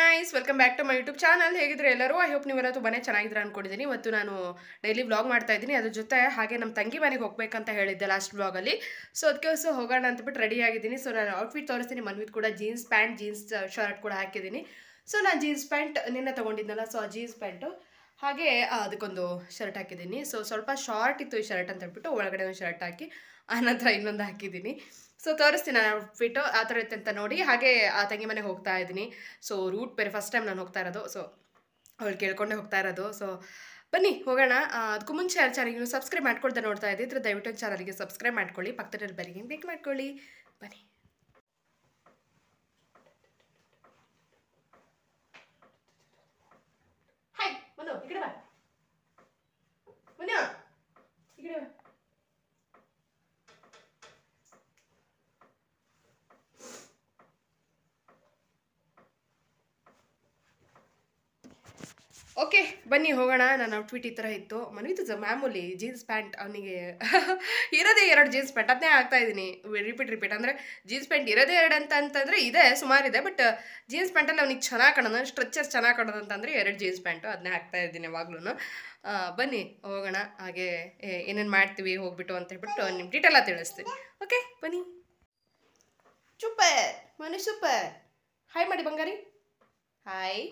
Guys welcome back to my YouTube channel ಹೇಗಿದ್ರೆ ಎಲ್ಲರೂ I hope ನೀವೆಲ್ಲ ತುಂಬಾ ಚೆನ್ನಾಗಿದ್ರೆ ಅನ್ಕೊಂಡಿದ್ದೀನಿ ಇವತ್ತು ನಾನು ಡೈಲಿ ವ್ಲಾಗ್ ಮಾಡ್ತಾ ಇದ್ದೀನಿ ಅದ್ರ ಜೊತೆ ಹಾಗೆ ನಮ್ಮ ತಂಗಿ ಮನೆಗೆ ಹೋಗ್ಬೇಕಂತ ಹೇಳಿದ್ದೆ ಲಾಸ್ಟ್ ವ್ಲಾಗಲ್ಲಿ ಸೊ ಅದಕ್ಕೆ ಸೊ ಹೋಗೋಣ ಅಂತಬಿಟ್ಟು ರೆಡಿ ಆಗಿದ್ದೀನಿ ಸೊ ನಾನು ಔಟ್ಫಿಟ್ ತೋರಿಸ್ತೀನಿ ಮನ್ವಿತ್ ಕೂಡ ಜೀನ್ಸ್ ಪ್ಯಾಂಟ್ ಜೀನ್ಸ್ ಶರ್ಟ್ ಕೂಡ ಹಾಕಿದ್ದೀನಿ ಸೊ ನಾನು ಜೀನ್ಸ್ ಪ್ಯಾಂಟ್ ನಿನ್ನೆ ತೊಗೊಂಡಿದ್ನಲ್ಲ ಸೊ ಆ ಜೀನ್ಸ್ ಪ್ಯಾಂಟು ಹಾಗೆ ಆ, ಅದಕ್ಕೊಂದು ಶರ್ಟ್ ಹಾಕಿದ್ದೀನಿ ಸೊ ಸ್ವಲ್ಪ ಶಾರ್ಟ್ ಇತ್ತು ಈ ಶರ್ಟ್ ಅಂತ ಹೇಳ್ಬಿಟ್ಟು ಒಳಗಡೆ ಒಂದು ಶರ್ಟ್ ಹಾಕಿ ಆನಂತರ ಇನ್ನೊಂದು ಹಾಕಿದ್ದೀನಿ ಸೊ ತೋರಿಸ್ತೀನಿ ನಾನು ಔಟ್ಫಿಟ್ಟು ಆ ಥರ ಇತ್ತು ಅಂತ ನೋಡಿ ಹಾಗೆ ಆ ತಂಗಿ ಮನೆಗೆ ಹೋಗ್ತಾ ಇದ್ದೀನಿ ಸೊ ರೂಟ್ ಬೇರೆ ಫಸ್ಟ್ ಟೈಮ್ ನಾನು ಹೋಗ್ತಾ ಇರೋದು ಸೊ ಅವಳು ಕೇಳ್ಕೊಂಡೆ ಹೋಗ್ತಾ ಇರೋದು ಸೊ ಬನ್ನಿ ಹೋಗೋಣ ಆ, ಅದಕ್ಕೂ ಮುಂಚೆ ಯಾರು ಚಾನಲ್ಗೆ ಸಬ್ಸ್ಕ್ರೈಬ್ ಮಾಡ್ಕೊಳ್ತಾ ನೋಡ್ತಾ ಇದ್ದಿದ್ರೆ ದಯವಿಟ್ಟು ಚಾನಲ್ಗೆ ಸಬ್ಸ್ಕ್ರೈಬ್ ಮಾಡ್ಕೊಳ್ಳಿ ಪಕ್ಕದಲ್ಲಿ ಬೆಲ್ಲಿಗೆ ಬೇಕು ಮಾಡ್ಕೊಳ್ಳಿ ಬನ್ನಿ ಹಾಯ್ ಮನು ಈ ಕಡೆ ಬಾ ಮನು ಈ ಕಡೆ ಬಾ ಓಕೆ ಬನ್ನಿ ಹೋಗೋಣ ನನ್ನ ಔಟ್ಫಿಟ್ ಈ ಥರ ಇತ್ತು ಮನ್ವಿತ್ತು ಮಾಮೂಲಿ ಜೀನ್ಸ್ ಪ್ಯಾಂಟ್ ಅವನಿಗೆ ಇರೋದೇ ಎರಡು ಜೀನ್ಸ್ ಪ್ಯಾಂಟ್ ಅದನ್ನೇ ಹಾಕ್ತಾ ಇದ್ದೀನಿ ರಿಪೀಟ್ ರಿಪೀಟ್ ಅಂದರೆ ಜೀನ್ಸ್ ಪ್ಯಾಂಟ್ ಇರೋದೇ ಎರಡು ಅಂತ ಅಂತಂದರೆ ಇದೆ ಸುಮಾರಿದೆ ಬಟ್ ಜೀನ್ಸ್ ಪ್ಯಾಂಟಲ್ಲಿ ಅವ್ನಿಗೆ ಚೆನ್ನಾಗಿ ಕಾಣೋದು ಸ್ಟ್ರಕ್ಚರ್ ಚೆನ್ನಾಗಿ ಕಾಣೋದು ಅಂತಂದರೆ ಎರಡು ಜೀನ್ಸ್ ಪ್ಯಾಂಟು ಅದನ್ನೇ ಹಾಕ್ತಾ ಇದ್ದೀನಿ ಯಾವಾಗ್ಲೂ ಬನ್ನಿ ಹೋಗೋಣ ಹಾಗೆ ಏನೇನು ಮಾಡ್ತೀವಿ ಹೋಗ್ಬಿಟ್ಟು ಅಂತ ಹೇಳ್ಬಿಟ್ಟು ನಿಮ್ಮ ಡೀಟೇಲ ತಿಳಿಸ್ತೀನಿ ಓಕೆ ಬನ್ನಿ ಸೂಪರ್ ಮನೆ ಸೂಪರ್ ಹಾಯ್ ಮಾಡಿ ಬಂಗಾರಿ ಹಾಯ್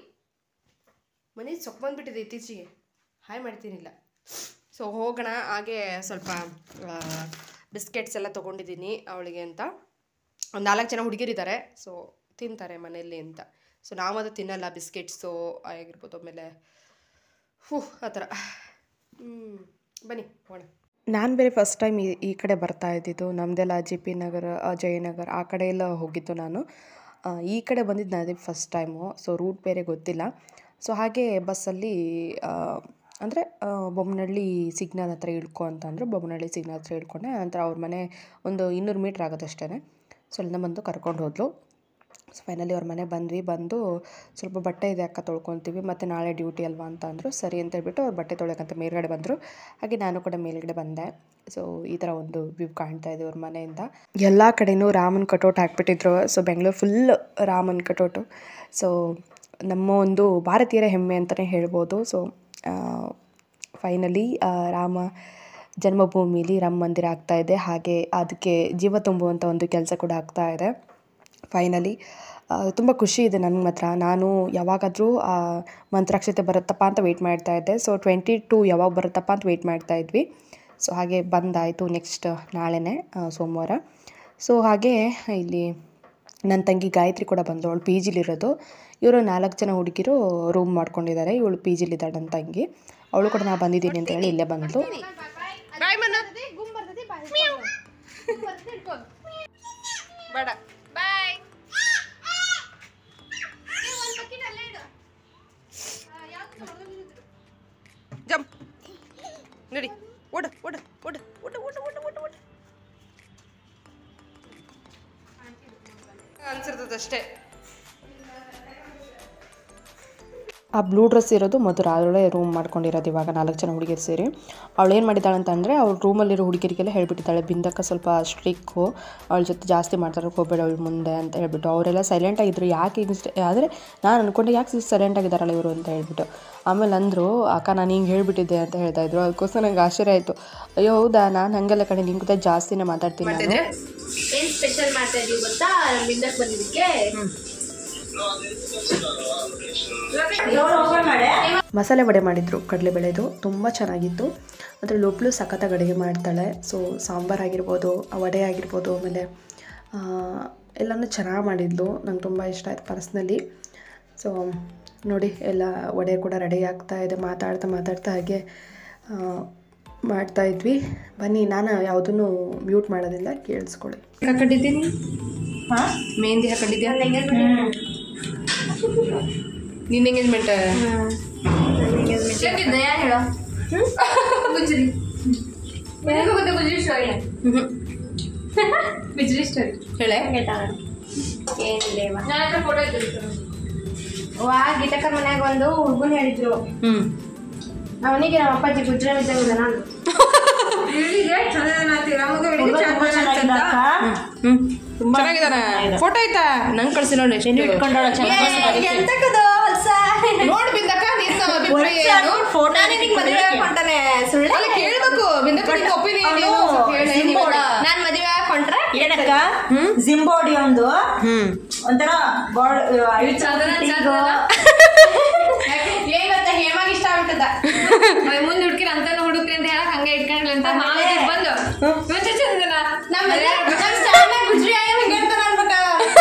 ಮನೆ ಸೊಪ್ಪು ಬಂದ್ಬಿಟ್ಟಿದೆ ಇತ್ತೀಚೆಗೆ ಹಾಯ್ ಮಾಡ್ತೀನಿಲ್ಲ ಸೊ ಹೋಗೋಣ ಹಾಗೆ ಸ್ವಲ್ಪ ಬಿಸ್ಕೆಟ್ಸ್ ಎಲ್ಲ ತೊಗೊಂಡಿದ್ದೀನಿ ಅವಳಿಗೆ ಅಂತ ಒಂದು ನಾಲ್ಕು ಜನ ಹುಡುಗಿರಿದ್ದಾರೆ ಸೊ ತಿಂತಾರೆ ಮನೆಯಲ್ಲಿ ಅಂತ ಸೊ ನಾವು ಅದು ತಿನ್ನಲ್ಲ ಬಿಸ್ಕೆಟ್ಸು ಆಗಿರ್ಬೋದು ಆಮೇಲೆ ಹೂ ಆ ಥರ ಹ್ಞೂ ಬನ್ನಿ ಹೋಗೋಣ ನಾನು ಬೇರೆ ಫಸ್ಟ್ ಟೈಮ್ ಈ ಈ ಕಡೆ ಬರ್ತಾ ಇದ್ದಿದ್ದು ನಮ್ಮದೆಲ್ಲ ಜೆ ಪಿ ನಗರ ಆ, ಜಯನಗರ ಆ ಕಡೆ ಎಲ್ಲ ಹೋಗಿದ್ದು ನಾನು ಆ, ಈ ಕಡೆ ಬಂದಿದ್ದು ನಾನು ಫಸ್ಟ್ ಟೈಮು ಸೊ ರೂಟ್ ಬೇರೆ ಗೊತ್ತಿಲ್ಲ ಸೊ ಹಾಗೆ ಬಸ್ಸಲ್ಲಿ ಅಂದರೆ ಬೊಮ್ಮನಹಳ್ಳಿ ಸಿಗ್ನಲ್ ಹತ್ರ ಇಳ್ಕೊ ಅಂತ ಅಂದರು ಬೊಮ್ಮನಹಳ್ಳಿ ಸಿಗ್ನಲ್ ಹತ್ರ ಇಳ್ಕೊಂಡೆ ನಂತರ ಅವ್ರ ಮನೆ ಒಂದು ಇನ್ನೂರು ಮೀಟ್ರ್ ಆಗೋದಷ್ಟೇ ಸೊ ಅಲ್ಲಿಂದ ಬಂದು ಕರ್ಕೊಂಡು ಹೋದ್ಲು ಸೊ ಫೈನಲಿ ಅವ್ರ ಮನೆ ಬಂದ್ವಿ ಬಂದು ಸ್ವಲ್ಪ ಬಟ್ಟೆ ಇದೆ ಅಕ್ಕ ತೊಳ್ಕೊತೀವಿ ಮತ್ತು ನಾಳೆ ಡ್ಯೂಟಿ ಅಲ್ವಾ ಅಂತ ಅಂದರು ಸರಿ ಅಂತ ಹೇಳ್ಬಿಟ್ಟು ಅವ್ರು ಬಟ್ಟೆ ತೊಳೆಯಕ್ಕಂತ ಮೇಲ್ಗಡೆ ಬಂದರು ಹಾಗೆ ನಾನು ಕೂಡ ಮೇಲ್ಗಡೆ ಬಂದೆ ಸೊ ಈ ಥರ ಒಂದು ವ್ಯೂ ಕಾಣ್ತಾ ಇದೆ ಅವ್ರ ಮನೆಯಿಂದ ಎಲ್ಲ ಕಡೆನೂ ರಾಮನ್ ಕಟೌಟ್ ಹಾಕ್ಬಿಟ್ಟಿದ್ರು ಸೊ ಬೆಂಗಳೂರು ಫುಲ್ ರಾಮನ್ ಕಟೌಟು ಸೊ ನಮ್ಮ ಒಂದು ಭಾರತೀಯರ ಹೆಮ್ಮೆ ಅಂತಲೇ ಹೇಳ್ಬೋದು ಸೊ ಫೈನಲಿ ರಾಮ ಜನ್ಮಭೂಮಿಲಿ ರಾಮ ಮಂದಿರ ಆಗ್ತಾ ಇದೆ ಹಾಗೆ ಅದಕ್ಕೆ ಜೀವ ತುಂಬುವಂಥ ಒಂದು ಕೆಲಸ ಕೂಡ ಆಗ್ತಾ ಇದೆ ಫೈನಲಿ ತುಂಬ ಖುಷಿ ಇದೆ ನನಗೆ ಮಾತ್ರ ನಾನು ಯಾವಾಗಾದರೂ ಮಂತ್ರಾಕ್ಷತೆ ಬರುತ್ತಪ್ಪ ಅಂತ ವೆಯ್ಟ್ ಮಾಡ್ತಾ ಇದ್ದೆ ಸೊ ಟ್ವೆಂಟಿ ಟು ಯಾವಾಗ ಬರುತ್ತಪ್ಪ ಅಂತ ವೆಯ್ಟ್ ಮಾಡ್ತಾ ಇದ್ವಿ ಸೊ ಹಾಗೆ ಬಂದಾಯಿತು ನೆಕ್ಸ್ಟ್ ನಾಳೆನೇ ಆ, ಸೋಮವಾರ ಸೊ ಹಾಗೆ ಇಲ್ಲಿ ನನ್ನ ತಂಗಿ ಗಾಯತ್ರಿ ಕೂಡ ಬಂದು ಅವಳು ಪಿ ಜಿಲಿರೋದು ಇವರು ನಾಲ್ಕು ಜನ ಹುಡುಗಿರು ರೂಮ್ ಮಾಡ್ಕೊಂಡಿದ್ದಾರೆ ಇವಳು ಪಿ ಜಿಲಿದ್ದಾಳೆ ನನ್ನ ತಂಗಿ ಅವಳು ಕೂಡ ನಾ ಬಂದಿದ್ದೀನಿ ಅಂತ ಹೇಳಿ ಇಲ್ಲೇ ಬಂದಳು ಬಾಯ್ ಮನ ಬೇಡ ಬಾಯ್ ಜಂಪ್ ನಡಿ ಓಡ ಓಡ ಓಡ ಓಡ ಓಡ ಓಡ ಓಡ ಓಡ ಅನ್ಸಿರ್ತದಷ್ಟೇ ಆ ಬ್ಲೂ ಡ್ರೆಸ್ ಇರೋದು ಮಧುರ ಅವಳೇ ರೂಮ್ ಮಾಡ್ಕೊಂಡಿರೋದು ಇವಾಗ ನಾಲ್ಕು ಜನ ಹುಡುಗಿರು ಸೇರಿ ಅವಳು ಏನು ಮಾಡಿದ್ದಾಳೆ ಅಂತಂದರೆ ಅವ್ಳು ರೂಮಲ್ಲಿರೋ ಹುಡುಗಿರಿಗೆಲ್ಲ ಹೇಳ್ಬಿಟ್ಟಿದ್ದಾಳೆ ಬಿಂದಕ್ಕ ಸ್ವಲ್ಪ ಸ್ಟ್ರಿಕ್ಕು ಅವಳ ಜೊತೆ ಜಾಸ್ತಿ ಮಾತಾಡೋಕೆ ಹೋಗ್ಬೇಡ ಅವಳು ಮುಂದೆ ಅಂತ ಹೇಳ್ಬಿಟ್ಟು ಅವರೆಲ್ಲ ಸೈಲೆಂಟಾಗಿದ್ದರು ಯಾಕೆ ಇಷ್ಟ ಆದರೆ ನಾನು ಅಂದ್ಕೊಂಡೆ ಯಾಕೆ ಸೈಲೆಂಟ್ ಆಗಿದ್ದಾರಲ್ಲ ಇವರು ಅಂತ ಹೇಳ್ಬಿಟ್ಟು ಆಮೇಲೆ ಅಂದರು ಅಕ್ಕ ನಾನು ಹಿಂಗೆ ಹೇಳ್ಬಿಟ್ಟಿದ್ದೆ ಅಂತ ಹೇಳ್ತಾ ಇದ್ರು ಅದಕ್ಕೋಸ್ಕರ ನಂಗೆ ಆಶ್ಚರ್ಯ ಆಯಿತು ಅಯ್ಯೋ ಹೌದಾ ನಾನು ಹಂಗೆಲ್ಲ ಕಡೆ ನಿಂಗೆ ಗೊತ್ತಾ ಜಾಸ್ತಿನೇ ಮಾತಾಡ್ತೀನಿ ನಾನು ಏನ್ ಸ್ಪೆಷಲ್ ಮಾಡ್ತಾ ಇದೀವಿ ಗೊತ್ತಾ ಮಿಂದಕ್ ಬಂದಿದ್ದಕ್ಕೆ ಮಸಾಲೆ ವಡೆ ಮಾಡಿದರು ಕಡಲೆಬೇಳೆದು ತುಂಬ ಚೆನ್ನಾಗಿತ್ತು ಅದರಲ್ಲಿ ಒಬ್ಬಳು ಸಖತ್ತಾಗಿ ಅಡುಗೆ ಮಾಡ್ತಾಳೆ ಸೊ ಸಾಂಬಾರು ಆಗಿರ್ಬೋದು ಆ ವಡೆ ಆಗಿರ್ಬೋದು ಆಮೇಲೆ ಆ, ಎಲ್ಲನೂ ಚೆನ್ನಾಗಿ ಮಾಡಿದ್ಲು ನಂಗೆ ತುಂಬ ಇಷ್ಟ ಆಯ್ತು ಪರ್ಸ್ನಲಿ ಸೊ ನೋಡಿ ಎಲ್ಲ ವಡೆ ಕೂಡ ರೆಡಿ ಆಗ್ತಾ ಇದೆ ಮಾತಾಡ್ತಾ ಮಾತಾಡ್ತಾ ಹಾಗೆ ಆ, ಮಾಡ್ತಾ ಇದ್ವಿ ಬನ್ನಿ ನಾನು ಯಾವುದನ್ನು ಮ್ಯೂಟ್ ಮಾಡೋದಿಲ್ಲ ಕೇಳಿಸ್ಕೊಳ್ಳಿ ಹಾಕೊಂಡಿದ್ದೀನಿ ಮೆಹಂದಿ ಹಾಕೊಂಡಿದ್ಯಾ ನಿನ್ನ ಎಂಗೇಜ್ಮೆಂಟ್ ದಯಾ ಹೇಳೋ ಗುಜ್ರಿ ನನಗೂ ಗೊತ್ತೆ ಗುಜ್ರಿ ಸ್ಟೋರಿ ಗುಜ್ರಿ ಸ್ಟೋರಿ ಹೇಳೆ ಏನಿಲ್ಲ ನನ್ನ ಹತ್ರ ಫೋಟೋ ಇತ್ತು ವಾ ಗೀತಕ್ಕ ಮನ್ಯಾಗ ಒಂದು ಹುಡುಗನ್ ಹೇಳಿದ್ರು ಹ್ಞೂ ಅವನಿಗೆ ನಮ್ಮ ಅಪ್ಪಾಜಿ ಗುಜ್ರ ಇದ್ದಂಗಿಲ್ಲ ನಾನು ಹ್ಞೂ ಚೆನ್ನಾಗಿದ್ದಾನೆ ಫೋಟೋ ಆಯ್ತಾ ನಂಗೆ ಕಳಿಸಿ ನೋಡಿ ಎಷ್ಟು ಎಂತಕ್ಕದು ಫೋಟೋ ನಿನಗೆ ಮದುವೆ ಕೊಂಟಾನೆ ಸುಳ್ಳು ಅಲ್ಲ ಕೇಳ್ಬೇಕು ಬಿಂದಕ್ಕ ನಿನ್ ಒಪಿನಿಯನ್ ಏನು ಅವನು ಸ್ವಲ್ಪ ಹೇಳು, ಏನ್ ಸಿಂಬೋಡ. ಇವಾಗ? ನಾನ್ ಮದುವೆ ಕೊಂಟ್ರೆ ಏನಕ್ಕ ಜಿಂಬೋಡಿ ಒಂದು ಒಂಥರ ಬಾಡ್ ಏನ್ ಗೊತ್ತಾ ಹೇಮಾಗ್ ಇಷ್ಟ ಆಗ್ಬಿಟ್ಟದ ಮುಂದೆ ಹುಡುಕಿರ ಅಂತ ಹುಡುಕ್ರಿ ಅಂತ ಹೇಳಕ್ ಹಂಗೆ ಇಟ್ಕೊಂಡ್ಲಿ ಅಂತ ಮಾವ ಬಂದು ಮುಂಚೆ ಚಂದನ ನಮ್ಮ ಮದ್ವೆ ನಮ್ ಸ್ಯಾಮ್ನಾಗ್ ಗುಜ್ರಿ ಆಗಿ ಹಿಂಗ್ ಹೇಳ್ತಾನ ಅನ್ಬೇಕ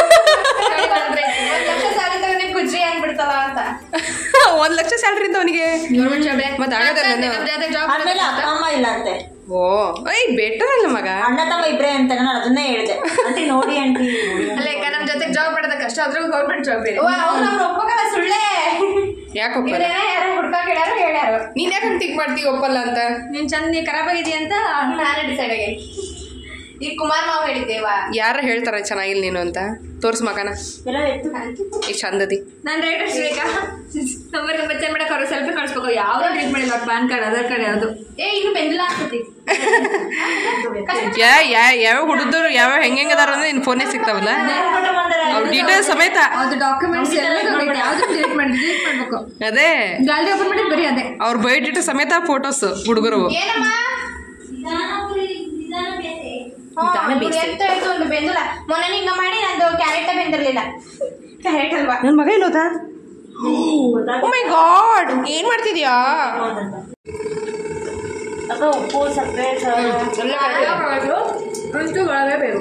ಒಂದ್ ಲಕ್ಷ ಸಾಲಿ ತಗೊಂಡೆ ಗುಜ್ರಿ ಆಗ್ಬಿಡ್ತಲ್ಲ ಅಂತ ಒಂದ್ ಲಕ್ಷ ಸ್ಯಾಲ್ರಿ ಅಂತ ಅವನಿಗೆ ಮತ್ತೆ ಆಗದಲ್ಲ ಆಮೇಲೆ ಅಪ್ಪ ಅಮ್ಮ ಇಲ್ಲ ಅಂತೆ ಓ ಐ ಬೆಟರ್ ಅಲ್ಲ ಮಗ ಅಣ್ಣ ತಮ್ಮ ಇಬ್ರೇ ಅಂತ ನಾನು ಅದನ್ನೇ ಹೇಳಿದೆ ಆಂಟಿ ನೋಡಿ ಆಂಟಿ ನೋಡಿ ಅಲ್ಲ ಈಗ ನಮ್ ಜೊತೆ ಜಾಬ್ ಮಾಡೋದ ಕಷ್ಟ ಆದ್ರೂ ಗೌರ್ಮೆಂಟ್ ಜಾಬ್ ಬೇರೆ ಅವ್ವ ಅವ್ರು ನಮ್ನ ಒಪ್ಪಕಲ್ಲ ಸುಳ್ಳೇ ಯಾಕೆ ಒಪ್ಪಲ್ಲ ಇವ್ರೇನ ಯಾರೋ ಹುಡ್ಕಾಕ್ ಹೇಳ್ಯಾರ ಹೇಳ್ಯಾರು ನೀನ್ ಯಾಕೆ ಥಿಂಕ್ ಮಾಡ್ತೀವಿ ಒಪ್ಪಲ್ಲ ಅಂತ ನೀನ್ ಚಂದ ನೀ ಖರಾಬ್ ಆಗಿದೆಯಾ ಅಂತ ನಾನೇ ಡಿಸೈಡ್ ಆಗಿ ಈ ಕುಮಾರ್ ಮಾವ್ ಹೇಳಿದ್ದೇವಾ ಯಾರ ಹೇಳ್ತಾರ ಚೆನ್ನಾಗಿಲ್ಲ ನೀನು ಅಂತ ತೋರ್ಸ್ ಮಗನ ಎಲ್ಲ ಎತ್ತು ಈಗ ಚಂದದಿ ನಾನ್ ರೇಟ್ ಅಷ್ಟು ಬೇಕಾ ನಂಬರ್ ನಂಬರ್ ಚೆಂದ ಮಾಡಕ್ ಅವ್ರು ಸೆಲ್ಫಿ ಕಳ್ಸ್ಬೇಕು ಯಾವ್ದು ಟ್ರೀಟ್ ಮಾಡಿಲ್ಲ ಪ್ಯಾನ್ ಕಾರ್ಡ್ ಆಧಾರ್ ಕಾರ್ಡ್ ಯಾವ್ದು ಏ ಇನ್ನು ಬೆಂದಿಲ್ಲ ಆಗ್ತತಿ ಯಾ ಯಾ ಯಾವ ಹುಡುಗರು ಯಾವ ಹೆಂಗ್ ಅದಾರ ಅಂದ್ರೆ ನಿನ್ ಫೋನೇ ಸಿಗ್ತಾವಲ್ಲ ಫೋಟೋ ಬಂದರೆ ಅವ್ರ ಡೀಟೇಲ್ಸ್ ಸಮೇತ ಅದು ಡಾಕ್ಯುಮೆಂಟ್ಸ್ ಎಲ್ಲ ಹೋಗೈತೆ ಯಾವ್ದು ಡಿಲೀಟ್ ಮಾಡಿ ಡಿಲೀಟ್ ಮಾಡ್ಬೇಕು ಅದೇ ಗ್ಯಾಲರಿ ಓಪನ್ ಮಾಡಿದ್ ಬರೀ ಅದೇ ಅವ್ರ ಬಯೋಡೇಟಾ ಸಮೇತ ಫೋಟೋಸ್ ಹುಡುಗರು ಏನಮ್ಮ ನಿಧಾನ ಬೇಯ್ಸಿ. ಎತ್ತ ಆಯ್ತು ಒಂದು ಬೆಂದಿಲ್ಲ ಮೊನ್ನೆ ಹಿಂಗ ಮಾಡಿ ನಂದು ಕ್ಯಾರೆಟ್ ಬೆಂದಿರ್ಲಿಲ್ಲ ಕ್ಯಾರೆಟ್ ಅಲ್ವಾ ನನ್ ಮಗ ಇಲ್ಲೋದ ಮೈ ಗಾಡ್ ಏನ್ ಮಾಡ್ತಿದ್ಯಾ ಅಕ್ಕ ಉಪ್ಪು ಸಕ್ಕರೆ ಅಂತೂ ಒಳಗೆ ಬೇಕು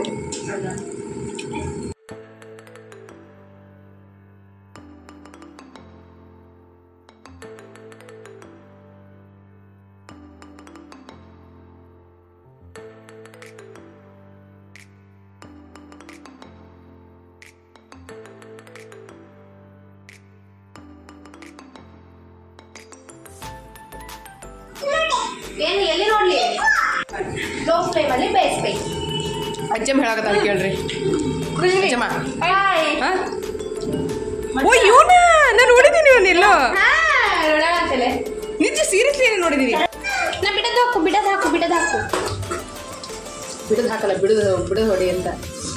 ಏನು ಎಲ್ಲಿ ನೋಡ್ಲಿ ಲೋ ಫ್ಲೇಮ್ ಅಲ್ಲಿ ಬೇಯಿಸ್ಬೇಕು ಅಜ್ಜಮ್ಮ ಹೇಳಕತ್ತಾಳ ಕೇಳ್ರಿ ಅಜ್ಜಮ್ಮ ಹಾಯ್ ಹಾ? ಓ ಇವನ ನಾನು ನೋಡಿದೀನಿ ಇವನ್ನೆಲ್ಲೋ ಹಾ ನೋಡಂತಲೆ ನಿಜ ಸೀರಿಯಸ್ಲಿ ಏನು ನೋಡಿದೀನಿ ನಾ ಬಿಡದ್ ಹಾಕು ಬಿಡದ್ ಹಾಕು ಬಿಡದ್ ಹಾಕು ಬಿಡದ್ ಹಾಕಲ್ಲ ಬಿಡದು ಬಿಡದು ಹೊಡಿ ಅಂತ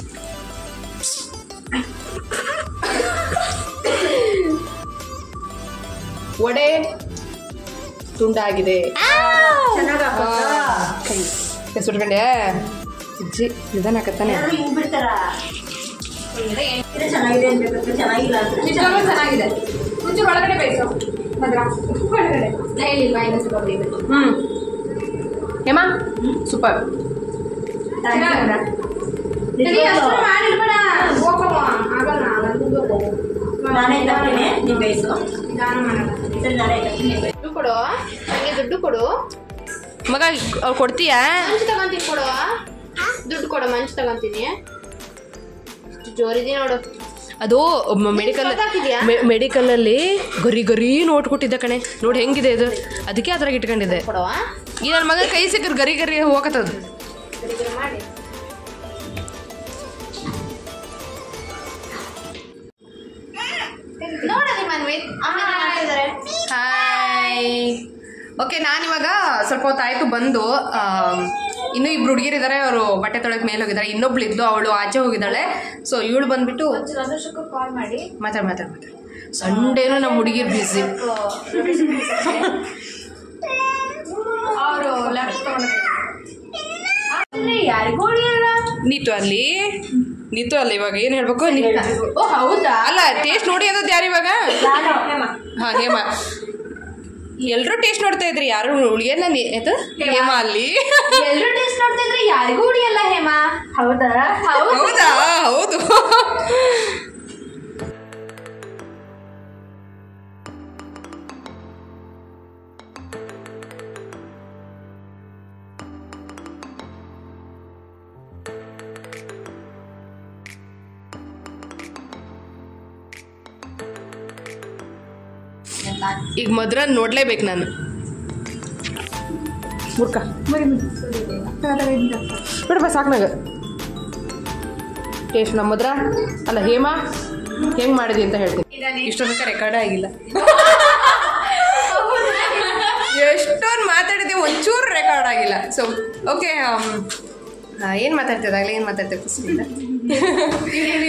ವಡೆ ತುಂಡಾಗಿದೆ ಕೈ ಸುಟ್ಕೊಂಡೆ ಅಜ್ಜಿ ನಿಧಾನ ಹಾಕತ್ತಾನೆ ಹಿಂಗ್ ಬಿಡ್ತಾರ ಇದು ಚೆನ್ನಾಗಿದೆ ಅನ್ಬೇಕು ಚೆನ್ನಾಗಿಲ್ಲ ಅಂತ ನಿಜವಾಗ್ಲೂ ಚೆನ್ನಾಗಿದೆ ಮುಂಚೆ ಒಳಗಡೆ ಬೇಯಿಸು ಭದ್ರ ಒಳಗಡೆ ನಾ ಹೇಳಿಲ್ವಾ ಇನ್ನೊಂದು ಸ್ವಲ್ಪ ಬೇಯ್ಬೇಕು. ಹ್ಮ್ ಹೇಮಾ ಸೂಪರ್ ಚೆನ್ನಾಗಿದೆ ಸರಿ, ಅಷ್ಟು ಮಾಡಿಡ್ಬೇಡ ಹೋಗಮ್ಮ ಆಗಲ್ಲ ನಂದು ನಾನೇ ತರ್ತೀನಿ ನೀವು ಬೇಯಿಸು ನಿಧಾನ ಮಾಡಲ್ಲ ಸರಿ ನಾನೇ ತರ್ತೀನಿ ನೀವು ಬೇಯಿಸು. ದುಡ್ಡು ಕೊಡು ನಂಗೆ ದುಡ್ಡು ಕೊಡು ಮಗ ಅವ್ರು ಕೊಡ್ತೀಯಾ ಮಂಚ್ ತಗೊಂತೀನಿ ಕೊಡು ದುಡ್ಡು ಕೊಡು ಮಂಚ್ ತಗೊಂತೀನಿ ಇಷ್ಟು ಜೋರಿದೆ ನೋಡು ಅದು ಮೆಡಿಕಲ್ ಗೊತ್ತಾಗ್ತಿದ್ಯಾ? ಮೆಡಿಕಲ್ ಅಲ್ಲಿ ಗರಿ ಗರಿ ನೋಟ್ ಕೊಟ್ಟಿದ್ದ ಕಣೆ ನೋಡಿ ಹೆಂಗಿದೆ ಇದು ಅದಕ್ಕೆ ಅದ್ರಾಗ ಇಟ್ಕೊಂಡಿದ್ದೆ ಕೊಡುವ ಈ ನನ್ನ ಮಗ ಕೈ ಸಿಕ್ಕರ್ ಗರಿ ಗರಿ ಹೋಗತ್ತದ ಮಾಡಿ ನೋಡಲಿ ಮನ್ವಿತ್ ಅಮ್ಮ ಮಾಡ್ತಿದ್ದಾರೆ ಹಾಯ್ ಓಕೆ ನಾನಿವಾಗ ಸ್ವಲ್ಪ ಹೊತ್ತಾಯ್ತು ಬಂದು ಆಮ್, ಇನ್ನೂ ಇಬ್ರು ಹುಡುಗಿರಿದ್ದಾರೆ ಅವರು ಬಟ್ಟೆ ತೊಳಕ್ ಮೇಲೆ ಹೋಗಿದ್ದಾರೆ ಇನ್ನೊಬ್ಳು ಇದ್ಲು ಅವಳು ಆಚೆ ಹೋಗಿದ್ದಾಳೆ ಸೊ ಇವಳು ಬಂದ್ಬಿಟ್ಟು ಕಾಲ್ ಮಾಡಿ ಮಾತಾಡ್ ಮಾತಾಡ್ ಮಾತಾಡ್ ಸಂಡೇನು ನಮ್ಮ ಹುಡುಗಿರ್ ಬ್ಯುಸಿ ಅವರು ಲ್ಯಾಪ್ಟಾಪ್ ತಗೊಂಡಿದ್ದಾರೆ ಯಾರಿಗೂ ಹೊಡಿಯಲ್ಲ ನೀತು ಅಲ್ಲಿ ನೀತು ಅಲ್ಲ ಇವಾಗ ಏನು ಹೇಳ್ಬೇಕು ನೀ- ಓ ಹೌದಾ ಅಲ್ಲ ಟೇಸ್ಟ್ ನೋಡಿ ಅನ್ನೋದು ಯಾರು ಇವಾಗ ನಾನು ಹೇಮ ಹಾ ಹೇಮ ಎಲ್ರೂ ಟೇಸ್ಟ್ ನೋಡ್ತಾ ಇದ್ರಿ ಯಾರು ಉಳಿಯನ್ನ ಇದು ಹೇಮ ಅಲ್ಲಿ ಎಲ್ರು ಟೇಸ್ಟ್ ನೋಡ್ತಿದ್ರೆ ಯಾರಿಗೂ ಹೊಡಿಯಲ್ಲ ಹೇಮಾ ಹೌದಾ ಹೌದು ಹೌದಾ ಹೌದು ಈಗ ಮದ್ರ ನೋಡ್ಲೇಬೇಕು ನಾನು ಮುರ್ಕ ಬಿಡಪ್ಪ ಸಾಕು ನಂಗೆ ಟೇಸ್ಟ್ ನಮ್ಮ ಮದ್ರ ಅಲ್ಲ ಹೇಮಾ ಹೆಂಗ್ ಮಾಡಿದಿ ಅಂತ ಹೇಳ್ತೀನಿ ಇಷ್ಟೊಂದಕ್ಕೆ ರೆಕಾರ್ಡ್ ಆಗಿಲ್ಲ ಎಷ್ಟೊಂದು ಮಾತಾಡಿದೆ ಒಂಚೂರು ರೆಕಾರ್ಡ್ ಆಗಿಲ್ಲ ಸೊ ಓಕೆ ಏನು ಮಾತಾಡ್ತಿದ್ದಾಗಲೇ ಏನು ಮಾತಾಡ್ತಿದ್ದೆ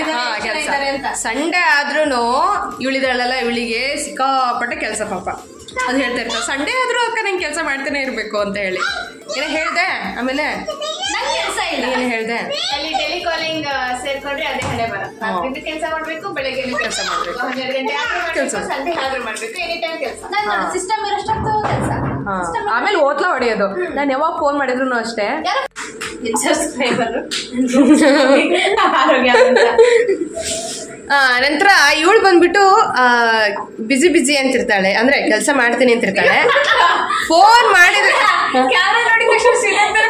ಕೆಲಸ ಸಂಡೇ ಆದ್ರೂ ಇವಳಿದಳಲ್ಲ ಇವಳಿಗೆ ಸಿಕ್ಕಾಪಟ್ಟೆ ಕೆಲಸ ಪಾಪ ಅದು ಹೇಳ್ತಾ ಇರ್ತಾರೆ ಸಂಡೇ ಆದ್ರೂ ಅಕ್ಕ ನಂಗೆ ಕೆಲಸ ಮಾಡ್ತಾನೆ ಇರಬೇಕು ಅಂತ ಹೇಳಿ ಏನೋ ಹೇಳ್ದೆ ಆಮೇಲೆ ನಂಗೆ ಕೆಲಸ ಇಲ್ಲ ಏನು ಹೇಳ್ದೆ ಅಲ್ಲಿ ಟೆಲಿಕಾಲಿಂಗ್ ಸೇರ್ಕೊಂಡ್ರೆ ಅದೇ ಹಣೆ ಬರ ರಾತ್ರಿದು ಕೆಲಸ ಮಾಡ್ಬೇಕು ಬೆಳಗ್ಗೆ ಕೆಲಸ ಮಾಡ್ಬೇಕು ಹನ್ನೆರಡು ಗಂಟೆ ಆದ್ರೂ ಕೆಲ್ಸ. ಮಾಡ್ಬೇಕು ಸಂಜೆ ಆದ್ರೂ ಮಾಡ್ಬೇಕು ಎನಿ ಟೈಮ್ ಕೆಲಸ ನಂಗೆ ಸಿಸ್ಟಮ್ ಇರೋಷ್ಟೊತ್ತು ಕೆಲಸ ಆಮೇಲೆ ಓದ್ಲಾ ಹೊಡೆಯೋದು ನಾನು ಯಾವಾಗ ಫೋನ್ ಮಾಡಿದ್ರು ಅಷ್ಟೇ ಸಬ್ಸ್ಕ್ರೈಬರ್ ಆರೋಗ್ಯ ಅಂತ ಆ, ನಂತರ ಇವಳು ಬಂದ್ಬಿಟ್ಟು ಬಿಸಿ ಬಿಸಿ ಅಂತಿರ್ತಾಳೆ ಅಂದ್ರೆ ಕೆಲಸ ಮಾಡ್ತೀನಿ ಅಂತಿರ್ತಾಳೆ ಫೋನ್ ಮಾಡಿದ್ರೆ ಕ್ಯಾಮ್ರಾ ನೋಡಿದ ತಕ್ಷಣ ಶ್ರೀಲಂಕಾ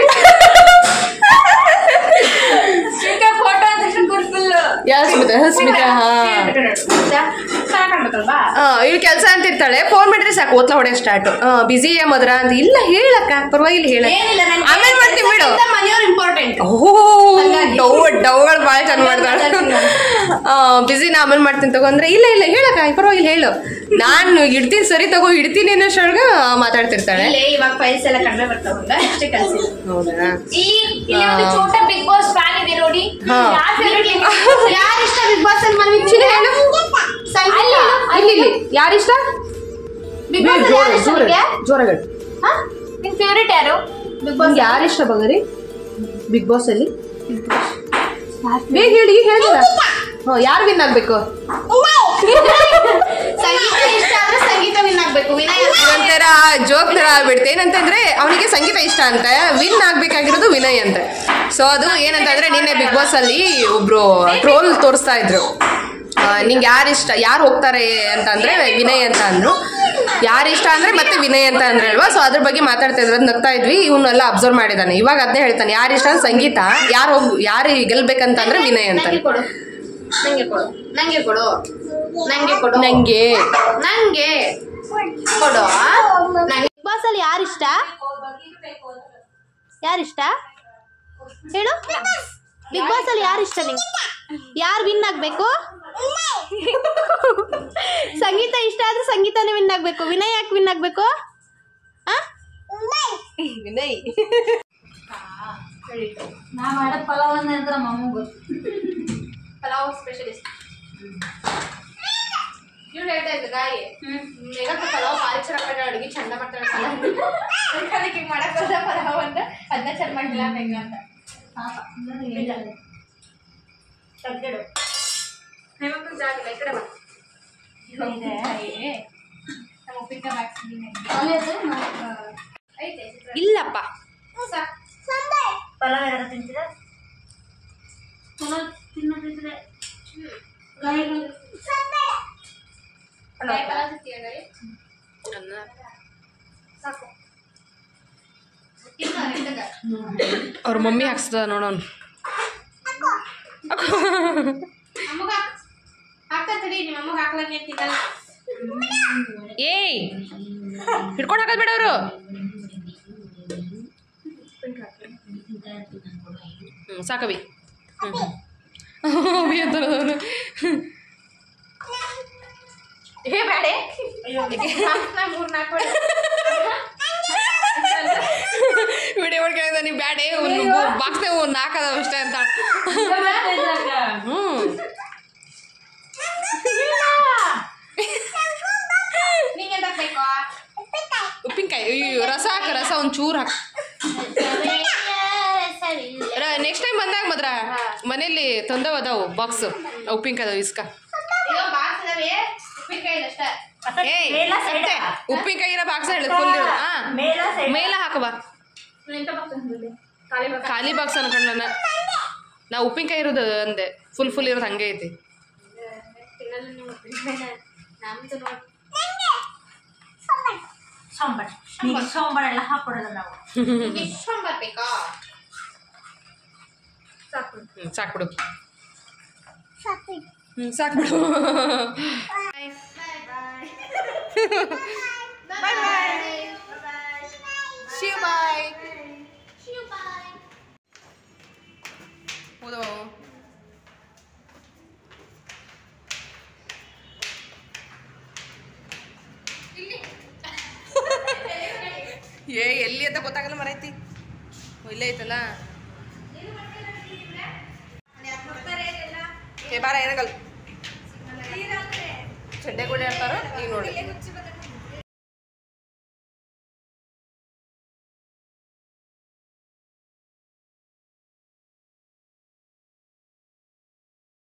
ಸ್ಮಿತಾ ಫೋಟೋ ಅಂದ ತಕ್ಷಣ ಫುಲ್ ಯಾವ ಸ್ಮಿತಾ ಸ್ಮಿತಾ ಹಾ ಕಾಣ್ಬೇಕಲ್ವಾ ಇವಳು ಕೆಲಸ ಅಂತಿರ್ತಾಳೆ ಫೋನ್ ಮಾಡಿದ್ರೆ ಸಾಕು ಓದ್ಲಾ ಹೊಡೆಯೋ ಸ್ಟಾರ್ಟ್ ಬಿಸಿ ಮದ್ರ ಅಂತ ಇಲ್ಲ ಹೇಳಕ್ಕ ಪರವಾಗಿಲ್ಲ ಹೇಳ ಏನಿಲ್ಲ ನನ್ಗೆ ಆಮೇಲೆ ಮಾಡ್ತೀನಿ ಬಿಡು ಮನೆಯವ್ರು ಇಂಪಾರ್ಟೆಂಟ್ ಓಹೋ ಡವ್ ಡವ್ಗಳು ಭಾಳ ಚಂದ ಮಾಡ್ತಾಳೆ ಬಿಸಿ ನಾ ಆಮೇಲೆ ಮಾಡ್ತೀನಿ ತಗೋ ಅಂದ್ರೆ ಇಲ್ಲ ಇಲ್ಲ ಹೇಳಕ್ಕ ಪರವಾಗಿಲ್ಲ ಹೇಳು ನಾನು ಇಡ್ತೀನಿ ಸರಿ ತಗೋ ಇಡ್ತೀನಿ ಅನ್ನೋಷ್ಟೊಳಗ ಮಾತಾಡ್ತಿರ್ತಾಳೆ ಇಲ್ಲೇ ಇವಾಗ ಫೈಲ್ಸ್ ಎಲ್ಲ ಕಡಿಮೆ ಬರ್ತಾವಲ್ಲ ಅಷ್ಟೇ ಕಲ್ಸಿಲ್ಲ ಹೌದಾ ಇಲ್ಲಿ ಇಲ್ಲಿ ಒಂದು ಚೋಟ ಬಿಗ್ ಬಾಸ್ ಫ್ಯಾನ್ ಇದೆ ನೋಡಿ ಹಾ. ಯಾರ್ favorite ನಿಮ್ಗೆ? ಯಾರ್ ಇಷ್ಟ ಬಿಗ್ ಬಾಸ್ ಅಲ್ಲಿ ಮನ್ವಿ ಚಿನ್ನ ಹೇಳು ಸಂಗೀತ ಇಲ್ಲಿ ಇಲ್ಲಿ ಯಾರಿಷ್ಟ ಬಿಗ್ ಬಾಸ್ ಅಲ್ಲಿ ಯಾರ್ ಇಷ್ಟ ನಿಮ್ಗೆ? ಜೋರಗಳು ಹಾ? ನಿನ್ ಫೇವ್ರೇಟ್ ಯಾರು ಬಿಗ್ ಬಾಸ್ ನಿಮ್ಗೆ ಯಾರಿಷ್ಟ ಬಗರಿ ಬಿಗ್ ಬಾಸ್ ಅಲ್ಲಿ ಬೇಗ ಹೇಳಿ ಹೇಳಿಲ್ಲ ಹ್ಞೂ ಯಾರು ವಿನ್ ಆಗ್ಬೇಕು ಸಂಗೀತ ಇಷ್ಟ ಆದ್ರೆ ಸಂಗೀತ ವಿನ್ ಆಗ್ಬೇಕು ವಿನಯ್ ಒಂಥರ ಜೋಕ್ ತರ ಆಗ್ಬಿಡ್ತೆ ಏನಂತಂದ್ರೆ ಅವನಿಗೆ ಸಂಗೀತ ಇಷ್ಟ ಅಂತ ವಿನ್ ಆಗ್ಬೇಕಾಗಿರೋದು ವಿನಯ್ ಅಂತ ಸೊ ಅದು ಏನಂತಂದ್ರೆ ನಿನ್ನೆ ಬಿಗ್ ಬಾಸ್ ಅಲ್ಲಿ ಒಬ್ರು ಟ್ರೋಲ್ ತೋರಿಸ್ತಾ ಇದ್ರು ಆ, ನಿಂಗೆ ಯಾರು ಇಷ್ಟ ಯಾರು ಹೋಗ್ತಾರೆ ಅಂತ ಅಂದ್ರೆ ವಿನಯ್ ಅಂತ ಅಂದ್ರು ಯಾರು ಇಷ್ಟ ಅಂದ್ರೆ ಮತ್ತೆ ವಿನಯ್ ಅಂತ ಅಂದ್ರೆ ಅಲ್ವಾ ಸೊ ಅದ್ರ ಬಗ್ಗೆ ಮಾತಾಡ್ತಾ ಇದ್ರು ಅದ್ ನಗ್ತಾ ಇದ್ವಿ ಇವನ್ನೆಲ್ಲ ಅಬ್ಸರ್ವ್ ಮಾಡಿದಾನೆ ಇವಾಗ ಅದನ್ನೇ ಹೇಳ್ತಾನೆ ಯಾರು ಇಷ್ಟ ಅಂದ್ರೆ ಸಂಗೀತ ಯಾರು ಹೋಗ್ ಯಾರು ಗೆಲ್ಬೇಕಂತ ಅಂದ್ರೆ ವಿನಯ್ ಅಂತ ನಂಗೆ ಕೊಡು ನಂಗೆ ಕೊಡು ನಂಗೆ ಕೊಡು ನಂಗೆ ಕೊಡು ನಂಗೆ ನಂಗೆ ಕೊಡು ನಂಗೆ ಬಿಗ್ ಬಾಸ್ ಅಲ್ಲಿ ಯಾರಿಷ್ಟ ಯಾರಿಷ್ಟ ಹೇಳು ಬಿಗ್ ಬಾಸ್ ಅಲ್ಲಿ ಯಾರಿಷ್ಟ ನಿಂಗೆ ಯಾರು ವಿನ್ ಆಗ್ಬೇಕು ಸಂಗೀತ ಇಷ್ಟ ಆದ್ರೆ ಸಂಗೀತನೇ ವಿನ್ ಆಗ್ಬೇಕು ವಿನಯ್ ಯಾಕೆ ವಿನ್ ಆಗ್ಬೇಕು ಆ? ವಿನಯ್ ನಾ ಮಾಡೋ ಪಲಾವ್ ಅಂದ್ರೆ ನಮ್ಮ ಅಮ್ಮಂಗೆ ಗೊತ್ತು ಪಲಾವ್ ಸ್ಪೆಷಲಿಸ್ಟ್ ಇವ್ರು ಹೇಳ್ತಾ ಇದ್ದ ಗಾಯಿ ಮೇಘಕ್ಕ ಪಲಾವ್ ಭಾರಿ ಚೆನ್ನಾಗಿ ಮಾಡ್ತಾಳೆ ಅಡುಗೆ ಚಂದ ಮಾಡ್ತಾಳೆ ಪಲಾವ್ ಅದಕ್ಕೆ ಮಾಡಕ್ ಹೋದ ಪಲಾವ್ ಅಂತ ಅದನ್ನ ಚಂದ ಮಾಡಿಲ್ಲ ಮೇಘ ಅಂತ ತೆಗ್ದಿಡು ಹೇಮಂತನ ಜಾಗ ಇಲ್ಲ ಈ ಕಡೆ ಬಾ ನಮ್ಮ ಉಪ್ಪಿನಕಾಯಿ ಬಾಕ್ಸ್ ಐತೆ ಇಲ್ಲಪ್ಪ ಪಲಾವ್ ಯಾರು ತಿಂತೀರಾ ತಿನ್ನೋದಿದ್ರೆ ಪಲಾವ್ ತಿಂತೀಯ ಗಾಯಿ? ಸಾಕು ತಿನ್ನು, ಇಟ್ಟಾಗ. ಅವ್ರ ಮಮ್ಮಿ ಹಾಕ್ಸ್ತದ ನೋಡೋಣ ಅಮ್ಮಗ ಹಾಕ್ತಾ ತಡಿ ನಿಮ್ಮ ಅಮ್ಮಗ ಹಾಕ್ಲಂಗೆ ತಿನ್ನಲ್ಲ ಏಯ್ ಹಿಡ್ಕೊಂಡು ಹಾಕೋದ್ ಬೇಡ ಅವರು ಹ್ಞೂ ಸಾಕವಿ ಏ ಬೇಡೆ ನಾ ಮೂರ್ ನಾಲ್ಕು ವಿಡಿಯೋ ಮಾಡ್ಕೊಂಡಿದ್ದ ನೀವು ಬ್ಯಾಡೆ ಒಂದು ಬಾಕ್ಸ್ನೇ ಒಂದು ನಾಲ್ಕದ ಅಷ್ಟೇ ಅಂತ ಹ್ಞೂ ನಿಂಗೆ ಎಂತ ಬೇಕು ಉಪ್ಪಿನಕಾಯಿ ಅಯ್ಯೋ ರಸ ಹಾಕ ರಸ ಒಂದು ಚೂರು ಹಾಕ ನೆಕ್ಸ್ಟ್ ಟೈಮ್ ಬಂದಾಗ ಮಾತ್ರ ಮನೇಲಿ ತಂದವ ಅದಾವು ಬಾಕ್ಸ್ ಉಪ್ಪಿನಕಾಯಿ ಅದಾವು ಇಸ್ಕ ಅಯ್ಯೋ ಬಾಕ್ಸ್ ಇದಾವೆ ಉಪ್ಪಿನಕಾಯಿ ಅಷ್ಟೇ ಏಯ್ ಮೇಲ side ಆ? ಉಪ್ಪಿನಕಾಯಿ ಇರೋ ಬಾಕ್ಸ್ ಹೇಳಿ ಫುಲ್ ಇರೋದು ಹಾ ಮೇಲ ಸೈಡ್ ಮೇಲೆ ಹಾಕವ ಎಂತ ಬಾಕ್ಸ್ ತಂದಿದ್ದೆ ಖಾಲಿ ಬಾಕ್ಸ್ ಖಾಲಿ ಬಾಕ್ಸ್ ಅನ್ಕೊಂಡ ನಾನು ನಾ ಉಪ್ಪಿನಕಾಯಿ ಇರೋದು ಅಂದೆ ಫುಲ್ ಫುಲ್ ಇರೋದು ಹಂಗೆ ಐತಿ ತಿನ್ನಲ್ಲ ನೀವು ಉಪ್ಪಿನಕಾಯಿನ ನಮ್ದು ನೋಡಿ ಸಾಂಬಾರ್ ನಿಮ್ಗೆ ಸಾಂಬಾರ್ ಎಲ್ಲ ಹಾಕೊಡಲ್ಲ ನಾವು ನಿಮ್ಗೆ ಇಷ್ಟೊಂದು ಬರ್ಬೇಕಾ ಸಾಕು ಹ್ಞೂ ಸಾಕ್ಬಿಡು ಹ್ಞೂ ಸಾಕ್ಬಿಡು ಬಾಯ್ ಬಾಯ್ ಶಿವ ಬಾಯ್ ಹೌದು ಏ ಎಲ್ಲಿ ಅಂತ ಗೊತ್ತಾಗಲ್ಲ ಮರೈತಿ ಓ, ಇಲ್ಲೇ ಐತಲ್ಲ ಏ ಬಾರ ಏನಾಗಲ್ಲ ಚಡ್ಡೆ ಕೂಡ ಹೇಳ್ತಾರ ಈಗ ನೋಡಿ